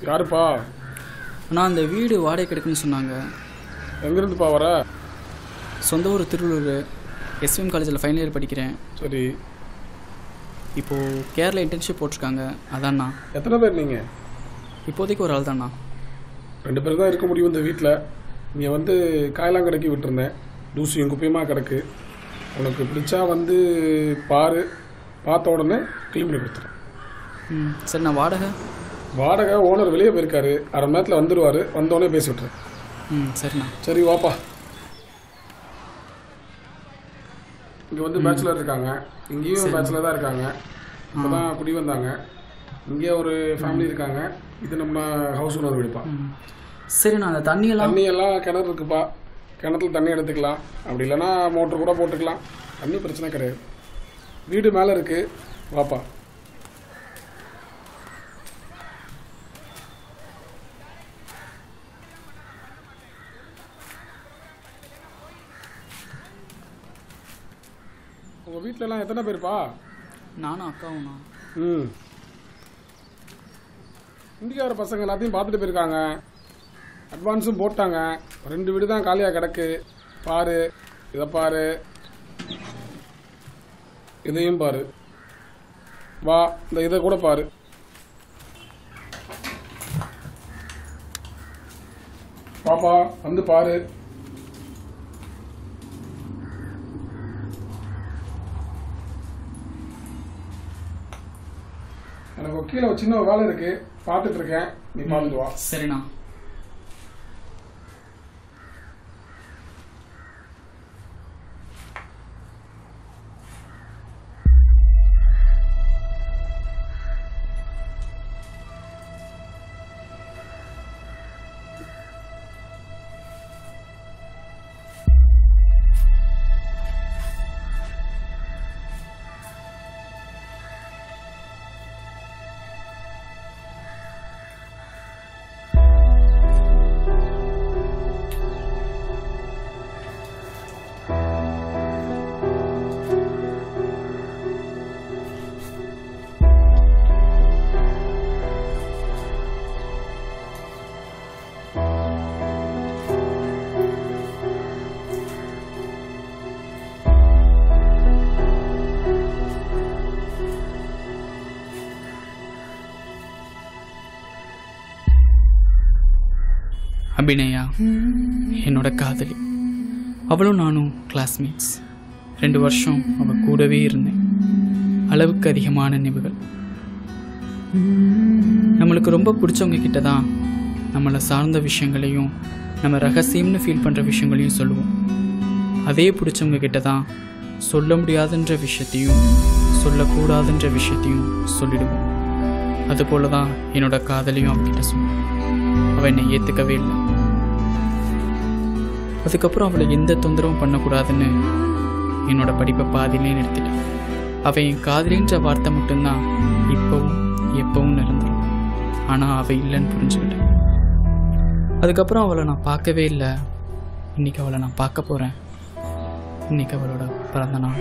யாருப்பா ஆனால் அந்த வீடு வாடகை கிடைக்குன்னு சொன்னாங்க எங்கேருந்துப்பா வர சொந்த ஊர் திருவள்ளூர் எஸ்விஎம் காலேஜில் ஃபைனல் இயர் படிக்கிறேன் சரி இப்போது கேரளா இன்டர்ன்ஷிப் போட்டிருக்காங்க அதான்ண்ணா எத்தனை பேர் நீங்கள் இப்போதைக்கு ஒரு ஆள் தான்ண்ணா ரெண்டு பேர் தான் இருக்க முடியும் இந்த வீட்டில் இங்கே வந்து காயலாங்கடைக்கு விட்டுருந்தேன் தூசியும் குப்பையுமாக கிடக்கு உனக்கு பிடிச்சா வந்து பாரு பார்த்த உடனே க்ளீன் பண்ணி கொடுத்துறேன் ம் சரி நான் வாடகை வாடகை ஓனர் வெளியே போயிருக்காரு அரை மணி நேரத்தில் வந்துடுவார் வந்தோடனே பேசி விட்றேன் ம் சரிண்ணா சரி வாப்பா இங்கே வந்து பேச்சுலர் இருக்காங்க இங்கேயும் பேச்சுலர் தான் இருக்காங்க இப்போ தான் குடி வந்தாங்க இங்கே ஒரு ஃபேமிலி இருக்காங்க இது நம்ம ஹவுஸ் ஓனர் வீடுப்பா ம் சரிண்ணா அந்த தண்ணியெல்லாம் தண்ணி எல்லாம் கிணறு இருக்குப்பா கிணத்துல தண்ணி எடுத்துக்கலாம் அப்படி இல்லைன்னா மோட்டர் கூட போட்டுக்கலாம் தண்ணி பிரச்சனை கிடையாது வீடு மேலே இருக்கு வாப்பா உங்கள் வீட்டிலலாம் எத்தனை பேர்ப்பா நானும் அக்காவும்ண்ணா ம் இந்தியாவோட பசங்க எல்லாத்தையும் பார்த்துட்டு போயிருக்காங்க அட்வான்ஸும் போட்டாங்க ரெண்டு வீடு தான் காலியாக கிடக்கு பாரு இதை பாரு இதையும் பாரு வா இந்த இதை கூட பாரு பாப்பா வந்து பாரு எனக்கு ஒரு கீழே ஒரு சின்ன ஒரு வேலை இருக்கு பார்த்துட்டு இருக்கேன் நீ பார்த்துட்டு வா சரிண்ணா அபிநயா என்னோட காதலி அவளும் நானும் கிளாஸ்மேட்ஸ் ரெண்டு வருஷம் அவள் கூடவே இருந்தேன் அளவுக்கு அதிகமான நினைவுகள் நம்மளுக்கு ரொம்ப பிடிச்சவங்க கிட்ட தான் நம்மளை சார்ந்த விஷயங்களையும் நம்ம ரகசியம்னு ஃபீல் பண்ணுற விஷயங்களையும் சொல்லுவோம் அதே பிடிச்சவங்க கிட்ட தான் சொல்ல முடியாதுன்ற விஷயத்தையும் சொல்லக்கூடாதுன்ற விஷயத்தையும் சொல்லிடுவோம் அதுபோல தான் என்னோட காதலையும் அவகிட்ட சொன்னேன் அவள் என்னை ஏற்றுக்கவே இல்லை அதுக்கப்புறம் அவளை எந்த தொந்தரவும் பண்ணக்கூடாதுன்னு என்னோட படிப்பை பாதியிலே நிறுத்திட்டேன் அவள் என் காதலின்ற வார்த்தை மட்டும்தான் இப்போவும் எப்பவும் நிரந்தரம் ஆனால் அவள் இல்லைன்னு புரிஞ்சுக்கிட்டேன் அதுக்கப்புறம் அவளை நான் பார்க்கவே இல்லை இன்னைக்கு அவளை நான் பார்க்க போகிறேன் இன்னைக்கு அவளோட பிறந்த நாள்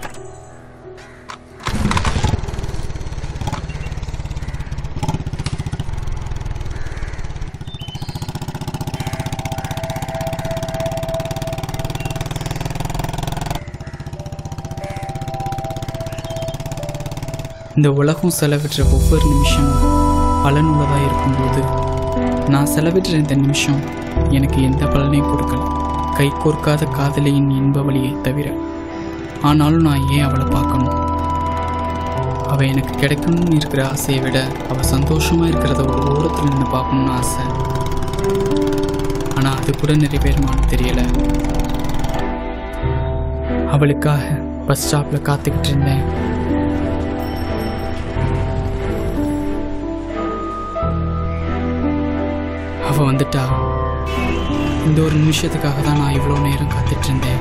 இந்த உலகம் செலவிடுற ஒவ்வொரு நிமிஷமும் பலனுள்ளதாக இருக்கும்போது நான் செலவிடுற இந்த நிமிஷம் எனக்கு எந்த பலனையும் கொடுக்கல கை கோர்க்காத காதலியின் இன்ப வழியை தவிர ஆனாலும் நான் ஏன் அவளை பார்க்கணும் அவள் எனக்கு கிடைக்கணும்னு இருக்கிற ஆசையை விட அவள் சந்தோஷமாக இருக்கிறத ஒரு ஓரத்தில் நின்று பார்க்கணும்னு ஆசை ஆனால் அது கூட நிறைவேறுமான்னு தெரியலை அவளுக்காக பஸ் ஸ்டாப்பில் காத்துக்கிட்டு இருந்தேன் அவ வந்துட்டா இந்த ஒரு நிமிஷத்துக்காக தான் நான் இவ்வளோ நேரம் காத்துட்டு இருந்தேன்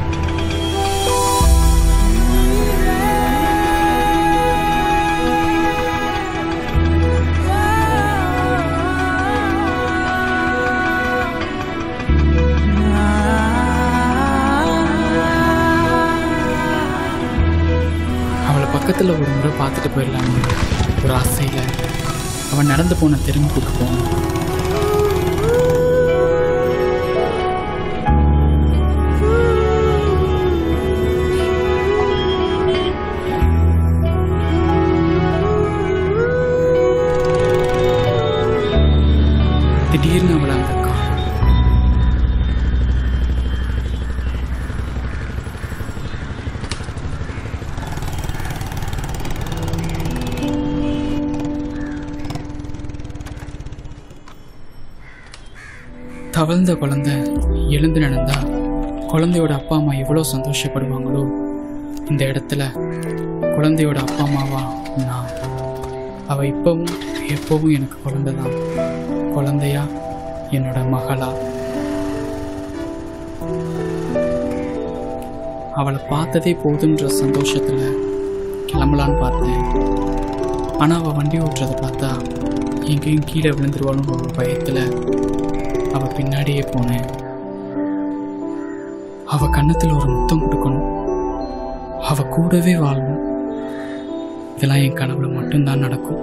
அவளை பக்கத்தில் ஒரு முறை பார்த்துட்டு போயிடலான்னு ஒரு ஆசையில் அவன் நடந்து போன தெருமுக்கு போனேன் திடீர்னு அவளை அங்கே காணோம் தவழ்ந்த குழந்தை எழுந்து நடந்தா குழந்தையோட அப்பா அம்மா எவ்வளோ சந்தோஷப்படுவாங்களோ இந்த இடத்துல குழந்தையோட அப்பா அம்மாவா நான் அவ இப்பவும் எப்பவும் எனக்கு குழந்தை தான் குழந்தையா என்னோட மகளா அவளை பார்த்ததே போதுன்ற சந்தோஷத்துல கிளம்பலான்னு பார்த்தேன் ஆனால் அவள் வண்டி ஓட்டுறதை பார்த்தா எங்கேயும் கீழே விழுந்துருவாளும் ஒரு பயத்தில் அவள் பின்னாடியே போனேன் அவள் கன்னத்தில் ஒரு முத்தம் கொடுக்கணும் அவள் கூடவே வாழணும் இதெல்லாம் என் கனவுல மட்டும்தான் நடக்கும்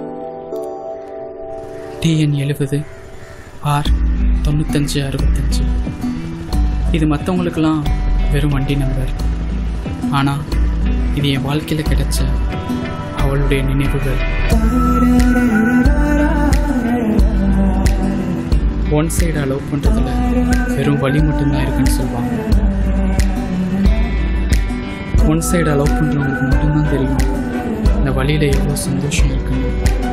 டிஎன் எழுபது ஆர் தொண்ணூத்தஞ்சு அறுபத்தஞ்சு இது மற்றவங்களுக்கெல்லாம் வெறும் வண்டி நம்பர் ஆனால் இது என் வாழ்க்கையில் கிடைச்ச அவளுடைய நினைவுகள் ஒன் சைடு அலோவ் பண்ணுறதுல வெறும் வழி மட்டும்தான் இருக்குன்னு சொல்லுவாங்க ஒன் சைடு அலோவ் பண்ணுறவங்களுக்கு மட்டும்தான் தெரியும் இந்த வழியில் எவ்வளோ சந்தோஷம் இருக்குன்னு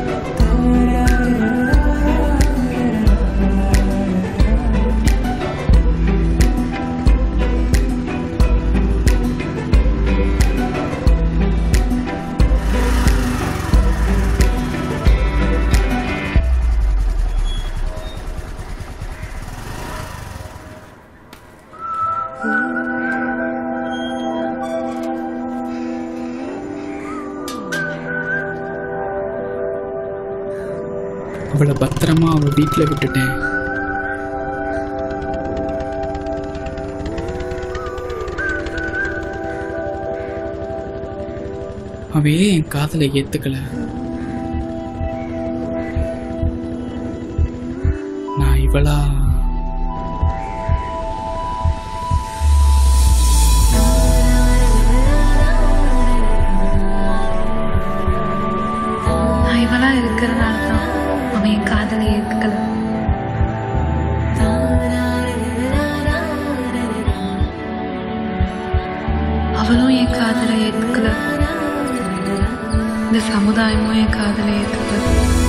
அவளை பத்திரமா அவள் வீட்டில் விட்டுட்டேன் அவ ஏன் என் காதலை ஏத்துக்கல நான் இவளா நான் இவளா இருக்கிறனால தான் அவன் என் காதலை ஏத்துக்கல அவளும் என் காதலை ஏத்துக்கல இந்த சமுதாயமும் என் காதலை ஏத்துக்கல